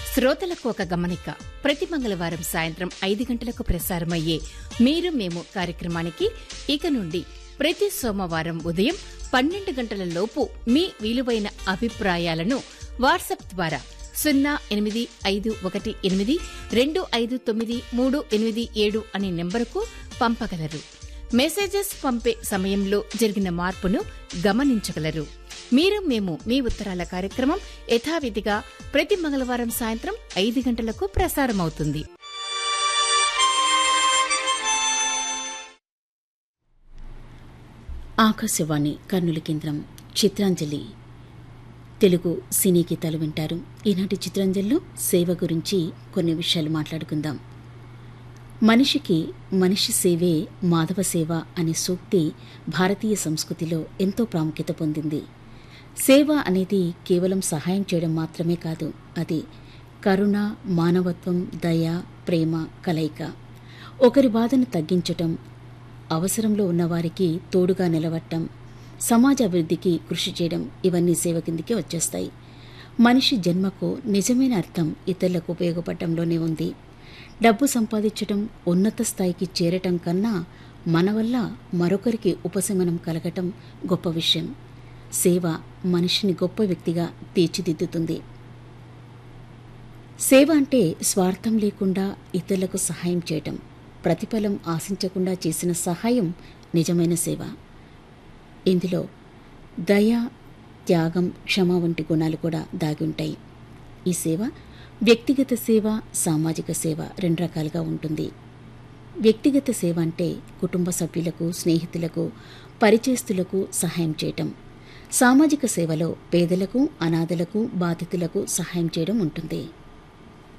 శ్రోతలకు ఒక గమనిక ప్రతి మంగళవారం సాయంత్రం ఐదు గంటలకు ప్రసారమయ్యే మీరు మేము కార్యక్రమానికి ఇక నుండి ప్రతి సోమవారం ఉదయం పన్నెండు గంటల లోపు మీ విలువైన అభిప్రాయాలను వాట్సాప్ ద్వారా సున్నా ఎనిమిది ఐదు ఒకటి ఎనిమిది రెండు ఐదు తొమ్మిది మూడు ఎనిమిది ఏడు అనే నెంబరుకు పంపగలరు మెసేజెస్ పంపే సమయంలో జరిగిన మార్పును గమనించగలరు మీరు మేము మీ ఉత్తరాల కార్యక్రమం యథావిధిగా ప్రతి మంగళవారం సాయంత్రం ఐదు గంటలకు ప్రసారమవుతుంది ఆకాశవాణి కర్నూలు కేంద్రం చిత్రాంజలి తెలుగు సినీ గీతాలు వింటారు ఈనాటి చిత్రాంజలిలో సేవ గురించి కొన్ని విషయాలు మాట్లాడుకుందాం మనిషికి మనిషి సేవే మాధవ సేవ అనే సూక్తి భారతీయ సంస్కృతిలో ఎంతో ప్రాముఖ్యత పొందింది సేవ అనేది కేవలం సహాయం చేయడం మాత్రమే కాదు అది కరుణ మానవత్వం దయ ప్రేమ కలయిక ఒకరి బాధను తగ్గించటం అవసరంలో ఉన్నవారికి తోడుగా నిలవటం సమాజ అభివృద్ధికి కృషి చేయడం ఇవన్నీ సేవ కిందికి వచ్చేస్తాయి మనిషి జన్మకు నిజమైన అర్థం ఇతరులకు ఉపయోగపడటంలోనే ఉంది డబ్బు సంపాదించటం ఉన్నత స్థాయికి చేరటం కన్నా మన వల్ల మరొకరికి ఉపశమనం కలగటం గొప్ప విషయం సేవ మనిషిని గొప్ప వ్యక్తిగా తీర్చిదిద్దుతుంది సేవ అంటే స్వార్థం లేకుండా ఇతరులకు సహాయం చేయటం ప్రతిఫలం ఆశించకుండా చేసిన సహాయం నిజమైన సేవ ఇందులో దయ త్యాగం క్షమ వంటి గుణాలు కూడా దాగి ఉంటాయి ఈ సేవ వ్యక్తిగత సేవ సామాజిక సేవ రెండు రకాలుగా ఉంటుంది వ్యక్తిగత సేవ అంటే కుటుంబ సభ్యులకు స్నేహితులకు పరిచయస్తులకు సహాయం చేయటం సామాజిక సేవలో పేదలకు అనాథలకు బాధితులకు సహాయం చేయడం ఉంటుంది